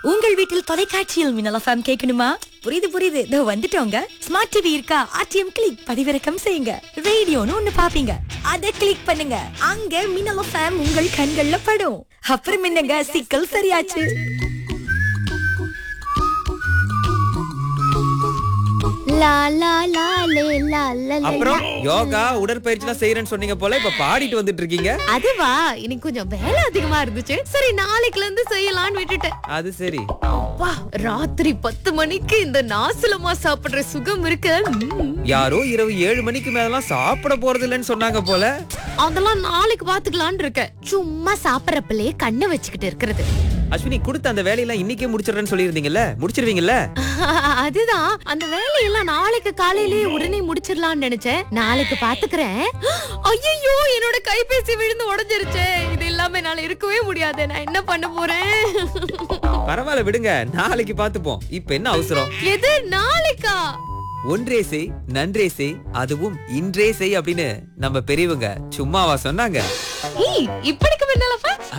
உங்கள் வீட்டில் தொலைக்காட்சியில் மின்னல் எஃப்எம் கேட்கணுமா புரியுது புரியுது இதோ வந்துட்டோங்க ஸ்மார்ட் டிவி இருக்கா ஆர்டிஎம் கிளிக் பதிவிறக்கம் செய்யுங்க ரேடியோன்னு ஒண்ணு பாப்பீங்க அதை கிளிக் பண்ணுங்க அங்க மின்னல் எஃப்எம் உங்கள் கண்கள்ல படும் அப்புறம் என்னங்க சிக்கல் சரியாச்சு லா லா லா லே லா லா லே. அப்புறம் யோகா உடற்பயிற்சிலாம் செய்யறேன்னு சொன்னீங்க போல இப்ப பாடிட்டு வந்துட்டு இருக்கீங்க அதுவா இன்னைக்கு கொஞ்சம் வேலை அதிகமா இருந்துச்சு சரி நாளைக்குல இருந்து செய்யலாம்னு விட்டுட்டேன் அது சரி அப்பா ராத்திரி பத்து மணிக்கு இந்த நாசலமா சாப்பிடுற சுகம் இருக்கு ம். யாரோ இரவு ஏழு மணிக்கு மேலாம் சாப்பிட போறது இல்லைன்னு சொன்னாங்க போல அதெல்லாம் நாளைக்கு பாத்துக்கலாம்னு இருக்கேன் சும்மா சாப்பிடறப்பலே கண்ணை வச்சுக்கிட்டு இருக்கிறது அஸ்வினி கொடுத்த அந்த வேலையெல்லாம் இன்னைக்கே முடிச்சிடுறேன்னு சொல்லியிருந்தீங்கல்ல முடிச்சிருவீங்கல்ல அதுதான் அந்த வேலையெல்லாம் நாளைக்கு காலையிலேயே உடனே முடிச்சிடலாம்னு நினைச்சேன் நாளைக்கு பாத்துக்கிறேன் ஐயோ என்னோட கைபேசி விழுந்து உடைஞ்சிருச்சே இது இல்லாம என்னால இருக்கவே முடியாது நான் என்ன பண்ண போறேன் பரவாயில்ல விடுங்க நாளைக்கு பாத்துப்போம் இப்ப என்ன அவசரம் எது நாளைக்கா ஒன்றே செய் நன்றே செய் அதுவும் இன்றே செய் அப்படின்னு நம்ம பெரியவங்க சும்மாவா சொன்னாங்க ஏய், இப்படிக்கு முன்னாலப்பா